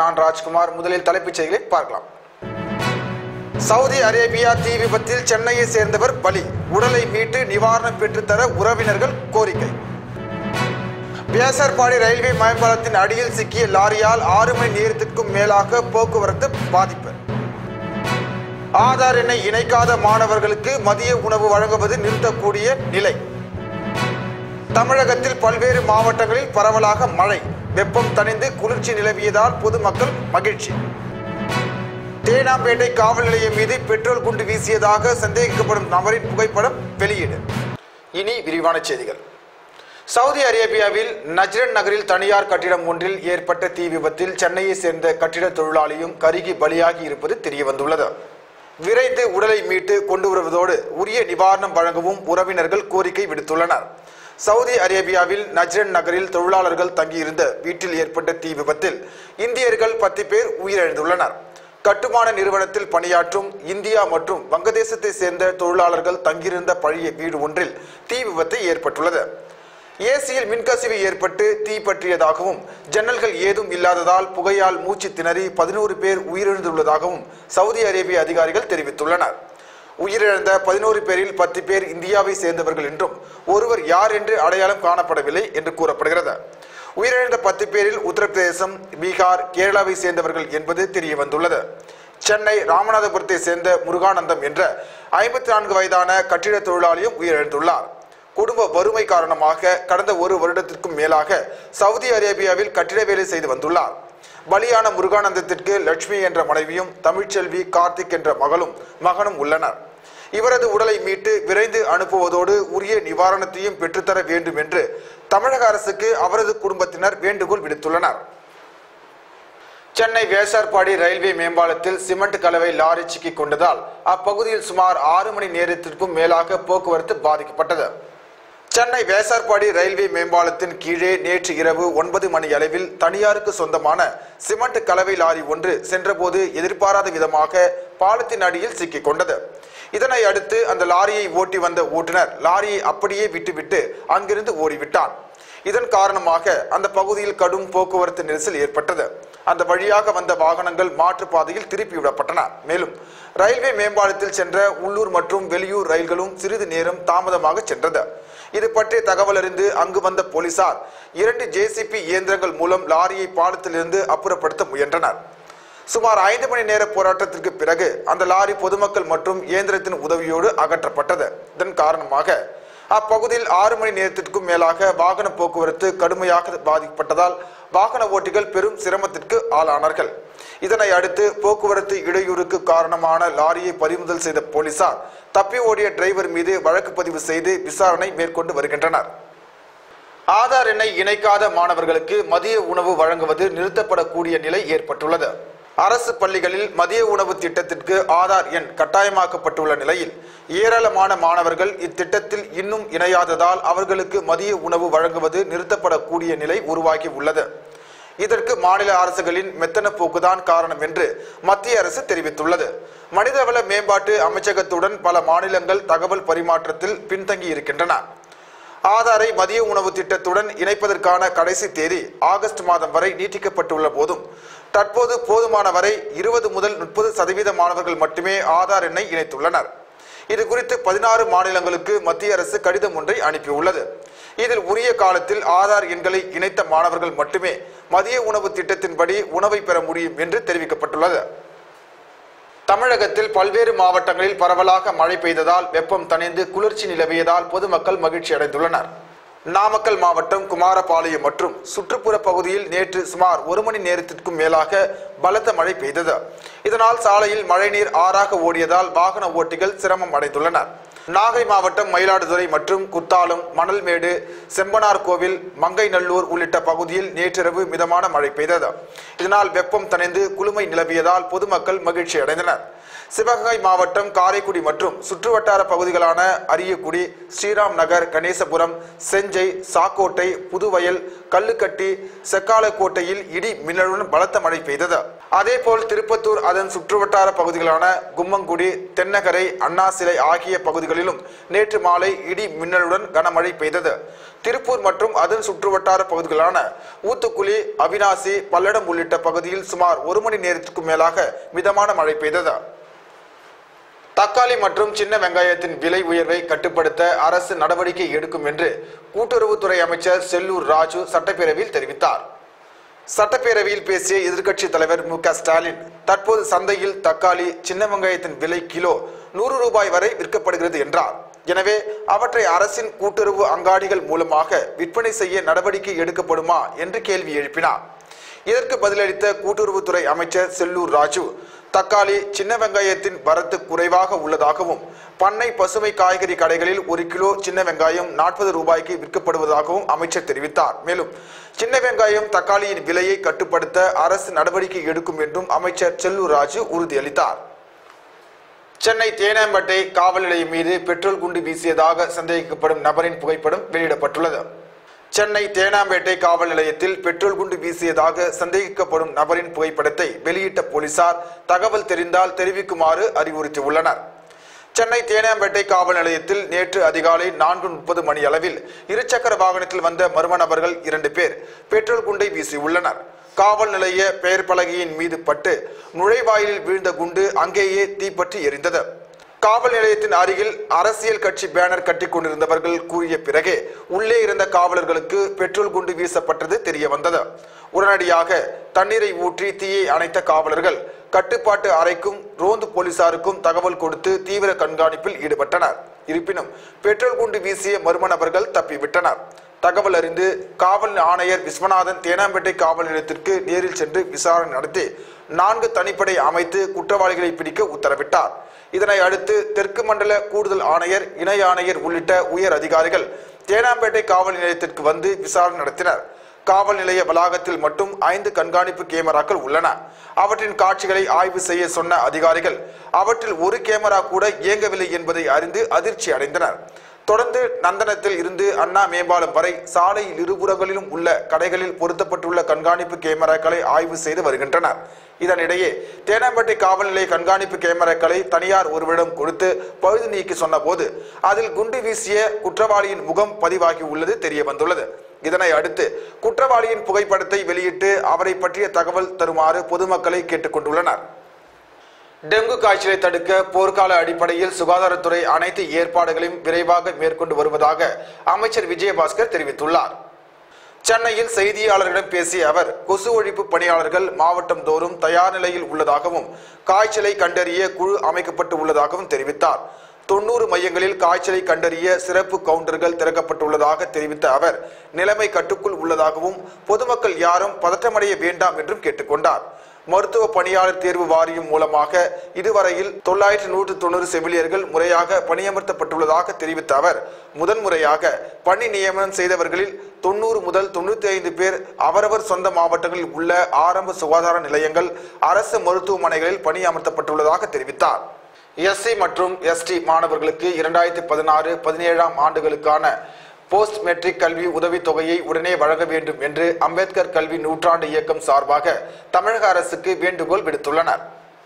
நான் ராஜ்குமார் முதலில் தலைப்புச் செய்திகளை பார்க்கலாம் சவுதி அரேபியா தீ விபத்தில் சென்னையை சேர்ந்தவர் பலி உடலை மீட்டு நிவாரணம் பெற்றுத்தர உறவினர்கள் கோரிக்கை வியாசர்பாடி ரயில்வே மேம்பாலத்தின் அடியில் சிக்கிய லாரியால் ஆறு மணி நேரத்திற்கும் மேலாக போக்குவரத்து பாதிப்பு ஆதார் எண்ணை இணைக்காத மாணவர்களுக்கு மதிய உணவு வழங்குவது நிறுத்தக்கூடிய நிலை தமிழகத்தில் பல்வேறு மாவட்டங்களில் பரவலாக மழை வெப்பம் தணிந்து குளிர்ச்சி நிலவியதால் பொதுமக்கள் மகிழ்ச்சி தேனாம்பேட்டை காவல் நிலையம் மீது பெட்ரோல் குண்டு வீசியதாக சந்தேகிக்கப்படும் நபரின் புகைப்படம் வெளியீடு இனி விரிவான செய்திகள் சவுதி அரேபியாவில் நஜ்ரன் நகரில் தனியார் கட்டிடம் ஒன்றில் ஏற்பட்ட தீ விபத்தில் சென்னையை சேர்ந்த கட்டிட தொழிலாளியும் கருகி பலியாகி இருப்பது தெரியவந்துள்ளது விரைந்து உடலை மீட்டு கொண்டு வருவதோடு உரிய நிவாரணம் வழங்கவும் உறவினர்கள் கோரிக்கை விடுத்துள்ளனர் சவுதி அரேபியாவில் நஜ்ரன் நகரில் தொழிலாளர்கள் தங்கியிருந்த வீட்டில் ஏற்பட்ட தீ விபத்தில் இந்தியர்கள் பத்து பேர் உயிரிழந்துள்ளனர் கட்டுமான நிறுவனத்தில் பணியாற்றும் இந்தியா மற்றும் வங்கதேசத்தை சேர்ந்த தொழிலாளர்கள் தங்கியிருந்த பழைய வீடு ஒன்றில் தீ விபத்து ஏற்பட்டுள்ளது ஏசியில் மின்கசிவு ஏற்பட்டு தீ பற்றியதாகவும் ஜன்னல்கள் ஏதும் இல்லாததால் புகையால் மூச்சு திணறி பதினோரு பேர் உயிரிழந்துள்ளதாகவும் சவுதி அரேபிய அதிகாரிகள் தெரிவித்துள்ளனர் உயிரிழந்த பதினோரு பேரில் பத்து பேர் இந்தியாவை சேர்ந்தவர்கள் என்றும் ஒருவர் யார் என்று அடையாளம் காணப்படவில்லை என்று கூறப்படுகிறது உயிரிழந்த பத்து பேரில் உத்தரப்பிரதேசம் பீகார் கேரளாவை சேர்ந்தவர்கள் என்பது தெரிய வந்துள்ளது சென்னை ராமநாதபுரத்தை சேர்ந்த முருகானந்தம் என்ற ஐம்பத்தி நான்கு வயதான கட்டிட தொழிலாளியும் உயிரிழந்துள்ளார் குடும்ப வறுமை காரணமாக கடந்த ஒரு வருடத்திற்கும் மேலாக சவுதி அரேபியாவில் கட்டிட வேலை செய்து வந்துள்ளார் பலியான முருகானந்தத்திற்கு லட்சுமி என்ற மனைவியும் தமிழ்ச்செல்வி கார்த்திக் என்ற மகளும் மகனும் உள்ளனர் இவரது உடலை மீட்டு விரைந்து அனுப்புவதோடு உரிய நிவாரணத்தையும் பெற்றுத்தர வேண்டும் என்று தமிழக அரசுக்கு அவரது குடும்பத்தினர் வேண்டுகோள் விடுத்துள்ளனர் சென்னை வேசார்பாடி ரயில்வே மேம்பாலத்தில் சிமெண்ட் கலவை லாரி சிக்கிக் கொண்டதால் அப்பகுதியில் சுமார் ஆறு மணி நேரத்திற்கும் மேலாக போக்குவரத்து பாதிக்கப்பட்டது சென்னை வேசார்பாடி ரயில்வே மேம்பாலத்தின் கீழே நேற்று இரவு ஒன்பது மணி அளவில் தனியாருக்கு சொந்தமான சிமெண்ட் கலவை லாரி ஒன்று சென்றபோது எதிர்பாராத விதமாக பாலத்தின் அடியில் சிக்கிக் கொண்டது இதனை அடுத்து அந்த லாரியை ஓட்டி வந்த ஓட்டுநர் லாரியை அப்படியே விட்டுவிட்டு அங்கிருந்து ஓடிவிட்டான் இதன் காரணமாக அந்த பகுதியில் கடும் போக்குவரத்து நெரிசல் ஏற்பட்டது அந்த வழியாக வந்த வாகனங்கள் மாற்றுப்பாதையில் திருப்பி விடப்பட்டன மேலும் ரயில்வே மேம்பாலத்தில் சென்ற உள்ளூர் மற்றும் வெளியூர் ரயில்களும் சிறிது நேரம் தாமதமாக சென்றது இது பற்றி தகவல் அறிந்து அங்கு வந்த போலீசார் இரண்டு ஜேசிபி இயந்திரங்கள் மூலம் லாரியை பாலத்திலிருந்து அப்புறப்படுத்த முயன்றனர் சுமார் ஐந்து மணி நேர போராட்டத்திற்கு பிறகு அந்த லாரி பொதுமக்கள் மற்றும் இயந்திரத்தின் உதவியோடு அகற்றப்பட்டது இதன் காரணமாக அப்பகுதியில் ஆறு மணி நேரத்திற்கும் மேலாக வாகன போக்குவரத்து கடுமையாக பாதிக்கப்பட்டதால் வாகன ஓட்டிகள் பெரும் சிரமத்திற்கு ஆளானார்கள் இதனை அடுத்து போக்குவரத்து இடையூறுக்கு காரணமான லாரியை பறிமுதல் செய்த போலீசார் தப்பி ஓடிய டிரைவர் மீது வழக்கு பதிவு செய்து விசாரணை மேற்கொண்டு வருகின்றனர் ஆதார் எண்ணை இணைக்காத மாணவர்களுக்கு மதிய உணவு வழங்குவது நிறுத்தப்படக்கூடிய நிலை ஏற்பட்டுள்ளது அரசு பள்ளிகளில் மதிய உணவு திட்டத்திற்கு ஆதார் எண் கட்டாயமாக்கப்பட்டுள்ள நிலையில் ஏராளமான மாணவர்கள் இத்திட்டத்தில் இன்னும் இணையாததால் அவர்களுக்கு மதிய உணவு வழங்குவது நிறுத்தப்படக்கூடிய நிலை உருவாகி உள்ளது இதற்கு மாநில அரசுகளின் மெத்தன போக்குதான் காரணம் என்று மத்திய அரசு தெரிவித்துள்ளது மனிதவள மேம்பாட்டு அமைச்சகத்துடன் பல மாநிலங்கள் தகவல் பரிமாற்றத்தில் பின்தங்கி இருக்கின்றன ஆதாரை மதிய உணவு திட்டத்துடன் இணைப்பதற்கான கடைசி தேதி ஆகஸ்ட் மாதம் வரை நீட்டிக்கப்பட்டுள்ள போதும் தற்போது போதுமான வரை இருபது முதல் முப்பது சதவீத மாணவர்கள் மட்டுமே ஆதார் எண்ணை இணைத்துள்ளனர் இது குறித்து பதினாறு மாநிலங்களுக்கு மத்திய அரசு கடிதம் ஒன்றை அனுப்பியுள்ளது இதில் உரிய காலத்தில் ஆதார் எண்களை இணைத்த மாணவர்கள் மட்டுமே மதிய உணவு திட்டத்தின்படி உணவை பெற முடியும் என்று தெரிவிக்கப்பட்டுள்ளது தமிழகத்தில் பல்வேறு மாவட்டங்களில் பரவலாக மழை பெய்ததால் வெப்பம் தணிந்து குளிர்ச்சி நிலவியதால் பொதுமக்கள் மகிழ்ச்சி அடைந்துள்ளனர் நாமக்கல் மாவட்டம் குமாரபாளையம் மற்றும் சுற்றுப்புற பகுதியில் நேற்று சுமார் ஒரு மணி நேரத்திற்கும் மேலாக பலத்த மழை பெய்தது இதனால் சாலையில் மழைநீர் ஆறாக ஓடியதால் வாகன ஓட்டிகள் சிரமம் அடைந்துள்ளனர் நாகை மாவட்டம் மயிலாடுதுறை மற்றும் குத்தாலம் மணல்மேடு செம்பனார் கோவில் மங்கைநல்லூர் உள்ளிட்ட பகுதியில் நேற்றிரவு மிதமான மழை பெய்தது இதனால் வெப்பம் தணிந்து குளுமை நிலவியதால் பொதுமக்கள் மகிழ்ச்சி அடைந்தனர் சிவகங்கை மாவட்டம் காரைக்குடி மற்றும் சுற்றுவட்டார பகுதிகளான அரியக்குடி ஸ்ரீராம் நகர் கணேசபுரம் செஞ்சை சாக்கோட்டை புதுவயல் கல்லுக்கட்டி செக்காலக்கோட்டையில் இடி மின்னலுடன் பலத்த மழை பெய்தது அதேபோல் திருப்பத்தூர் அதன் சுற்றுவட்டார பகுதிகளான கும்மங்குடி தென்னகரை அண்ணா சிலை ஆகிய பகுதிகளிலும் நேற்று மாலை இடி மின்னலுடன் கனமழை பெய்தது திருப்பூர் மற்றும் அதன் சுற்றுவட்டார பகுதிகளான ஊத்துக்குளி அவினாசி பல்லடம் உள்ளிட்ட பகுதியில் சுமார் ஒரு மணி நேரத்திற்கும் மேலாக மிதமான மழை பெய்தது தக்காளி மற்றும் சின்ன வெங்காயத்தின் விலை உயர்வை கட்டுப்படுத்த அரசு நடவடிக்கை எடுக்கும் என்று கூட்டுறவுத்துறை அமைச்சர் செல்லூர் ராஜு சட்டப்பேரவையில் தெரிவித்தார் சட்டப்பேரவையில் பேசிய எதிர்க்கட்சி தலைவர் மு க ஸ்டாலின் தற்போது சந்தையில் தக்காளி சின்ன வெங்காயத்தின் விலை கிலோ நூறு ரூபாய் வரை விற்கப்படுகிறது என்றார் எனவே அவற்றை அரசின் கூட்டுறவு அங்காடிகள் மூலமாக விற்பனை செய்ய நடவடிக்கை எடுக்கப்படுமா என்று கேள்வி எழுப்பினார் இதற்கு பதிலளித்த கூட்டுறவுத்துறை அமைச்சர் செல்லூர் ராஜு தக்காளி சின்ன வெங்காயத்தின் வரத்து குறைவாக உள்ளதாகவும் பண்ணை பசுமை காய்கறி கடைகளில் ஒரு கிலோ சின்ன வெங்காயம் நாற்பது ரூபாய்க்கு விற்கப்படுவதாகவும் அமைச்சர் தெரிவித்தார் மேலும் சின்ன வெங்காயம் தக்காளியின் விலையை கட்டுப்படுத்த அரசு நடவடிக்கை எடுக்கும் என்றும் அமைச்சர் செல்லூர் ராஜு உறுதியளித்தார் சென்னை தேனாம்பேட்டை காவல் நிலையம் மீது பெட்ரோல் குண்டு வீசியதாக சந்தேகிக்கப்படும் நபரின் புகைப்படம் வெளியிடப்பட்டுள்ளது சென்னை தேனாம்பேட்டை காவல் நிலையத்தில் பெட்ரோல் குண்டு வீசியதாக சந்தேகிக்கப்படும் நபரின் புகைப்படத்தை வெளியிட்ட போலீசார் தகவல் தெரிந்தால் தெரிவிக்குமாறு அறிவுறுத்தியுள்ளனர் சென்னை தேனாம்பேட்டை காவல் நிலையத்தில் நேற்று அதிகாலை நான்கு முப்பது மணி அளவில் இருசக்கர வாகனத்தில் வந்த மர்ம நபர்கள் இரண்டு பேர் பெட்ரோல் குண்டை வீசியுள்ளனர் காவல் நிலைய பெயர் பலகையின் மீது பட்டு நுழைவாயிலில் வீழ்ந்த குண்டு அங்கேயே தீப்பற்றி எரிந்தது காவல் நிலையத்தின் அருகில் அரசியல் கட்சி பேனர் கட்டிக் கொண்டிருந்தவர்கள் கூறிய பிறகே உள்ளே இருந்த காவலர்களுக்கு பெட்ரோல் குண்டு வீசப்பட்டது தெரிய வந்தது உடனடியாக தண்ணீரை ஊற்றி தீயை அணைத்த காவலர்கள் கட்டுப்பாட்டு அறைக்கும் ரோந்து போலீசாருக்கும் தகவல் கொடுத்து தீவிர கண்காணிப்பில் ஈடுபட்டனர் இருப்பினும் பெட்ரோல் குண்டு வீசிய மர்ம நபர்கள் தப்பிவிட்டனர் தகவல் அறிந்து காவல் ஆணையர் விஸ்வநாதன் தேனாம்பேட்டை காவல் நிலையத்திற்கு நேரில் சென்று விசாரணை நடத்தி நான்கு தனிப்படை அமைத்து குற்றவாளிகளை பிடிக்க உத்தரவிட்டார் இதனை அடுத்து தெற்கு மண்டல கூடுதல் ஆணையர் இணை ஆணையர் உள்ளிட்ட உயர் அதிகாரிகள் தேனாம்பேட்டை காவல் நிலையத்திற்கு வந்து விசாரணை நடத்தினர் காவல் நிலைய வளாகத்தில் மட்டும் ஐந்து கண்காணிப்பு கேமராக்கள் உள்ளன அவற்றின் காட்சிகளை ஆய்வு செய்ய சொன்ன அதிகாரிகள் அவற்றில் ஒரு கேமரா கூட இயங்கவில்லை என்பதை அறிந்து அதிர்ச்சி அடைந்தனர் தொடர்ந்து நந்தனத்தில் இருந்து அண்ணா மேம்பாலம் வரை சாலையில் இருபுறங்களிலும் உள்ள கடைகளில் பொருத்தப்பட்டுள்ள கண்காணிப்பு கேமராக்களை ஆய்வு செய்து வருகின்றனர் இதனிடையே தேனாம்பேட்டை காவல் நிலைய கண்காணிப்பு கேமராக்களை தனியார் ஒருவரிடம் கொடுத்து பழுது நீக்கி சொன்னபோது அதில் குண்டு வீசிய குற்றவாளியின் முகம் பதிவாகி உள்ளது தெரிய வந்துள்ளது இதனை அடுத்து குற்றவாளியின் புகைப்படத்தை வெளியிட்டு அவரை பற்றிய தகவல் தருமாறு பொதுமக்களை கேட்டுக்கொண்டுள்ளனர் டெங்கு காய்ச்சலை தடுக்க போர்க்கால அடிப்படையில் சுகாதாரத்துறை அனைத்து ஏற்பாடுகளையும் விரைவாக மேற்கொண்டு வருவதாக அமைச்சர் விஜயபாஸ்கர் தெரிவித்துள்ளார் சென்னையில் செய்தியாளர்களிடம் பேசிய அவர் கொசு ஒழிப்பு பணியாளர்கள் மாவட்டம் தோறும் தயார் நிலையில் உள்ளதாகவும் காய்ச்சலை கண்டறிய குழு அமைக்கப்பட்டு உள்ளதாகவும் தெரிவித்தார் தொண்ணூறு மையங்களில் காய்ச்சலை கண்டறிய சிறப்பு கவுண்டர்கள் திறக்கப்பட்டுள்ளதாக தெரிவித்த அவர் நிலைமை கட்டுக்குள் உள்ளதாகவும் பொதுமக்கள் யாரும் பதற்றமடைய வேண்டாம் என்றும் கேட்டுக்கொண்டார் மருத்துவ பணியாளர் தேர்வு வாரியம் மூலமாக இதுவரையில் தொள்ளாயிரத்தி நூற்று தொண்ணூறு செவிலியர்கள் முறையாக பணியமர்த்தப்பட்டுள்ளதாக தெரிவித்த அவர் முதன்முறையாக பணி நியமனம் செய்தவர்களில் தொண்ணூறு முதல் தொண்ணூத்தி ஐந்து பேர் அவரவர் சொந்த மாவட்டங்களில் உள்ள ஆரம்ப சுகாதார நிலையங்கள் அரசு மருத்துவமனைகளில் பணியமர்த்தப்பட்டுள்ளதாக தெரிவித்தார் எஸ்சி மற்றும் எஸ்டி மாணவர்களுக்கு இரண்டாயிரத்தி பதினாறு பதினேழாம் ஆண்டுகளுக்கான போஸ்ட் மெட்ரிக் கல்வி உதவித்தொகையை உடனே வழங்க வேண்டும் என்று அம்பேத்கர் கல்வி நூற்றாண்டு இயக்கம் சார்பாக தமிழக அரசுக்கு வேண்டுகோள் விடுத்துள்ளனர்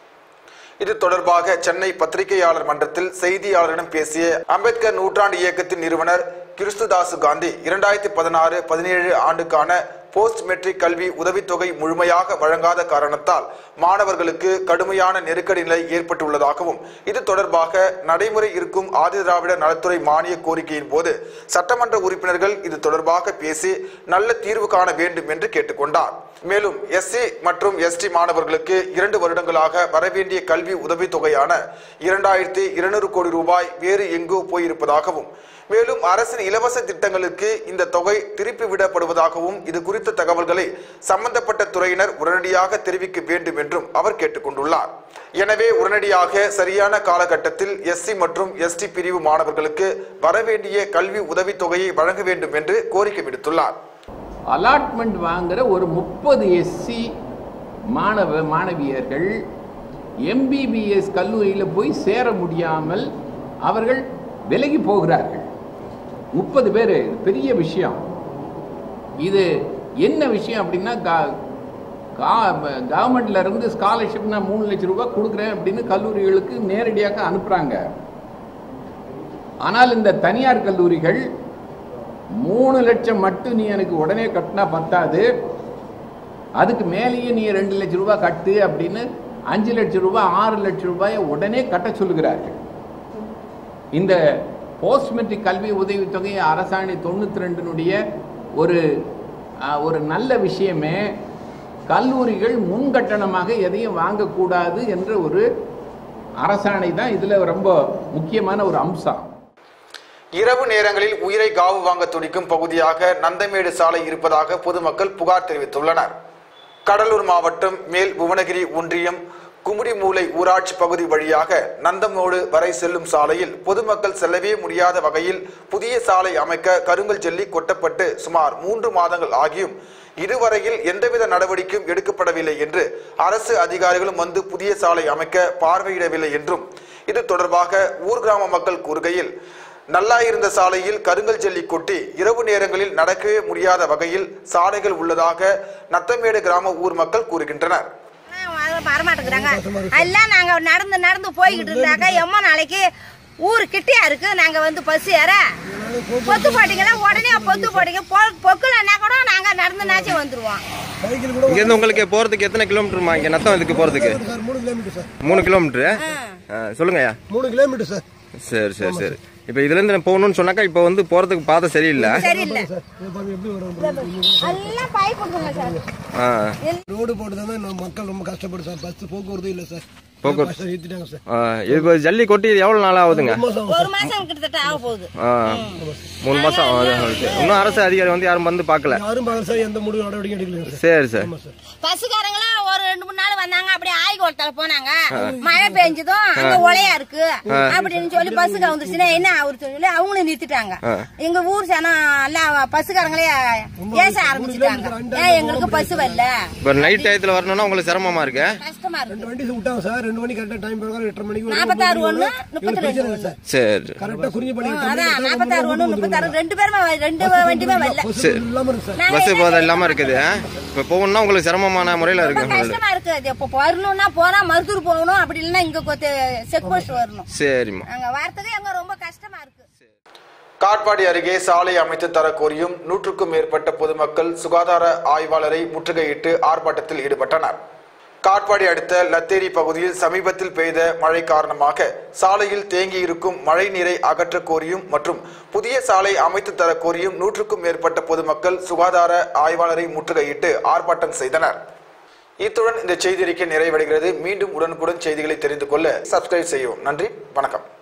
இது தொடர்பாக சென்னை பத்திரிகையாளர் மன்றத்தில் செய்தியாளரிடம் பேசிய அம்பேத்கர் நூற்றாண்டு இயக்கத்தின் நிறுவனர் கிறிஸ்துதாசு காந்தி இரண்டாயிரத்தி பதினாறு பதினேழு ஆண்டுக்கான போஸ்ட் மெட்ரிக் கல்வி உதவித்தொகை முழுமையாக வழங்காத காரணத்தால் மாணவர்களுக்கு கடுமையான நெருக்கடி நிலை ஏற்பட்டுள்ளதாகவும் இது தொடர்பாக நடைமுறை இருக்கும் ஆதிதிராவிட நலத்துறை மானிய கோரிக்கையின் போது சட்டமன்ற உறுப்பினர்கள் இது தொடர்பாக பேசி நல்ல தீர்வு காண வேண்டும் என்று கேட்டுக்கொண்டார் மேலும் எஸ்சி மற்றும் எஸ்டி மாணவர்களுக்கு இரண்டு வருடங்களாக வரவேண்டிய கல்வி உதவித்தொகையான இரண்டாயிரத்தி இருநூறு கோடி ரூபாய் வேறு எங்கோ போயிருப்பதாகவும் மேலும் அரசின் இலவச திட்டங்களுக்கு இந்த தொகை திருப்பி விடப்படுவதாகவும் இது குறித்த தகவல்களை சம்பந்தப்பட்ட துறையினர் உடனடியாக தெரிவிக்க வேண்டும் என்றும் அவர் கேட்டுக்கொண்டுள்ளார் எனவே உடனடியாக சரியான காலகட்டத்தில் எஸ்சி மற்றும் எஸ்டி பிரிவு மாணவர்களுக்கு வரவேண்டிய கல்வி உதவித்தொகையை வழங்க வேண்டும் என்று கோரிக்கை விடுத்துள்ளார் அலாட்மெண்ட் வாங்குற ஒரு முப்பது எஸ்சி மாணவ மாணவியர்கள் எம்பிபிஎஸ் கல்லூரியில் போய் சேர முடியாமல் அவர்கள் விலகி போகிறார்கள் முப்பது பேர் பெரிய விஷயம் இது என்ன விஷயம் அப்படின்னா கா கா கவர்மெண்ட்ல இருந்து ஸ்காலர்ஷிப் நான் மூணு லட்சம் ரூபாய் கொடுக்குறேன் அப்படின்னு கல்லூரிகளுக்கு நேரடியாக அனுப்புகிறாங்க ஆனால் இந்த தனியார் கல்லூரிகள் மூணு லட்சம் மட்டும் நீ எனக்கு உடனே கட்டினா பத்தாது அதுக்கு மேலேயே நீ ரெண்டு லட்சம் ரூபாய் கட்டு அப்படின்னு அஞ்சு லட்சம் ரூபாய் ஆறு லட்சம் ரூபாயை உடனே கட்ட சொல்லுகிறார்கள் இந்த போஸ்ட் மெட்ரிக் கல்வி உதவித்தொகை அரசாணை தொண்ணூற்றி ரெண்டினுடைய ஒரு அஹ், ஒரு நல்ல விஷயமே கல்லூரிகள் முன்கட்டணமாக எதையும் வாங்கக்கூடாது என்ற ஒரு அரசாணை தான் இதில் ரொம்ப முக்கியமான ஒரு அம்சம் இரவு நேரங்களில் உயிரை காவு வாங்க துடிக்கும் பகுதியாக நந்தமேடு சாலை இருப்பதாக பொதுமக்கள் புகார் தெரிவித்துள்ளனர் கடலூர் மாவட்டம் மேல் புவனகிரி ஒன்றியம் குமுடிமூலை ஊராட்சி பகுதி வழியாக நந்தமோடு வரை செல்லும் சாலையில் பொதுமக்கள் செல்லவே முடியாத வகையில் புதிய சாலை அமைக்க கருங்கல் ஜல்லி கொட்டப்பட்டு சுமார் மூன்று மாதங்கள் ஆகியும் இதுவரையில் எந்தவித நடவடிக்கையும் எடுக்கப்படவில்லை என்று அரசு அதிகாரிகளும் வந்து புதிய சாலை அமைக்க பார்வையிடவில்லை என்றும் இது தொடர்பாக ஊர் கிராம மக்கள் கூறுகையில் நல்லாயிருந்த சாலையில் கருங்கல் ஜல்லி கொட்டி இரவு நேரங்களில் நடக்கவே முடியாத வகையில் சாலைகள் உள்ளதாக நத்தமேடு கிராம ஊர் மக்கள் கூறுகின்றனர் ஆனா, வரமாட்டேங்கிறாங்க எல்லாம் நாங்க நடந்து நடந்து போய்கிட்டு இருந்தாக்க எம்மோ நாளைக்கு ஊர் கிட்டியா இருக்கு நாங்க வந்து பஸ் ஏற பொத்து போட்டீங்கன்னா உடனே பொத்து போட்டீங்க பொ- பொக்குலன்னா கூட நாங்க நடந்துனாச்சும் வந்துருவோம் சைக்கிள் கூட இங்கேருந்து உங்களுக்கு போகிறதுக்கு எத்தனை கிலோமீட்டருமா இங்கே நத்தம் இதுக்கு போகிறதுக்கு சார் மூணு கிலோமீட்டர் சார் மூணு கிலோமீட்ரு சொல்லுங்கய்யா மூணு கிலோமீட்டர் சார் சரி சரி சரி இப்போ இதுலேருந்து நான் போகணும்னு சொன்னாக்கா இப்போ வந்து போகிறதுக்கு பாதை சரியில்லை சரியில்லை சார் இது பாருங்க எப்படி வரும் எல்லாம் பாய் கொடுங்க சார் ஆ ரோடு போட்டு தான் மக்கள் ரொம்ப கஷ்டப்படும் சார் பஸ் போக்குவரத்து இல்லை சார் போக்குவரத்து. பஸ் ஏற்றிட்டாங்க சார் ஆ, இப்போ ஜல்லி கொட்டி எவ்வளோ நாள் ஆகுதுங்க மாதம் ஒரு மாசம் கிட்டத்தட்ட ஆக போகுது ஆ மூணு மாதம் இன்னும் அரசு அதிகாரி வந்து யாரும் வந்து பார்க்கல யாரும் பார்க்கல சார் எந்த முடிவு நடவடிக்கை எடுக்கலைங்க சார் சரி சார் ஆமாம் சார் பஸ்ஸுக்காரங்களாம் ஒரு ரெண்டு மூணு நாள் வந்தாங்க அப்படியே ஆய்கோட்டல போனாங்க மழை பெஞ்சதும் அங்க ஒலையா இருக்கு அப்படின்னு சொல்லி பஸ் கவுந்துருச்சுன்னா என்ன அவரு சொல்லி அவங்களும் நிறுத்திட்டாங்க எங்க ஊர் சனம் எல்லாம் பஸ்ஸுக்காரங்களே ஏச ஆரம்பிச்சுட்டாங்க ஏன் எங்களுக்கு பஸ் வரல இப்போ நைட் டயத்தில் வரணும்னா உங்களுக்கு சிரமமா இருக்கு கஷ்டமா இருக்கு ரெண்டு வண்டி விட்டாங்க சார் ரெண்டு மணி கரெக்டாக டைம் பிரகாரம் எட்டரை மணிக்கு நாற்பத்தாறு ஒண்ணு முப்பத்தி ரெண்டு ஒண்ணு சார் சரி கரெக்டாக குறிஞ்சி பண்ணி அதான் நாற்பத்தாறு ஒண்ணு முப்பத்தாறு ரெண்டு பேருமே வ- ரெண்டு வண்டியுமே வரல பஸ் இல்லாமல் இருக்கு சார் நாங்க பஸ் என்ன போதை இல்லாமல் இருக்குது இப்போ போகணும்னா உங்களுக்கு சிரமமான முறையில் ரொம்ப இருக்கு கஷ்டமா இருக்கு அது இப்போ வரணும்னா போனா மருத்தூர் போகணும் அப்படி இல்லைன்னா இங்க கொத்து செக் போஸ்ட் வரணும் சரிம்மா அங்க வரத்துக்கு எங்க ரொம்ப கஷ்டமா இருக்கு காட்பாடி அருகே சாலை அமைத்து தர கோரியும் நூற்றுக்கும் மேற்பட்ட பொதுமக்கள் சுகாதார ஆய்வாளரை முற்றுகையிட்டு ஆர்ப்பாட்டத்தில் ஈடுபட்டனர் காட்பாடி அடுத்த லத்தேரி பகுதியில் சமீபத்தில் பெய்த மழை காரணமாக சாலையில் தேங்கியிருக்கும் மழை நீரை அகற்ற கோரியும் மற்றும் புதிய சாலை அமைத்து தர கோரியும் நூற்றுக்கும் மேற்பட்ட பொதுமக்கள் சுகாதார ஆய்வாளரை முற்றுகையிட்டு ஆர்ப்பாட்டம் செய்தனர் இத்துடன் இந்த செய்தி அறிக்கை நிறைவடைகிறது மீண்டும் உடனுக்குடன் செய்திகளை தெரிந்து கொள்ள சப்ஸ்கிரைப் செய்யவும் நன்றி வணக்கம்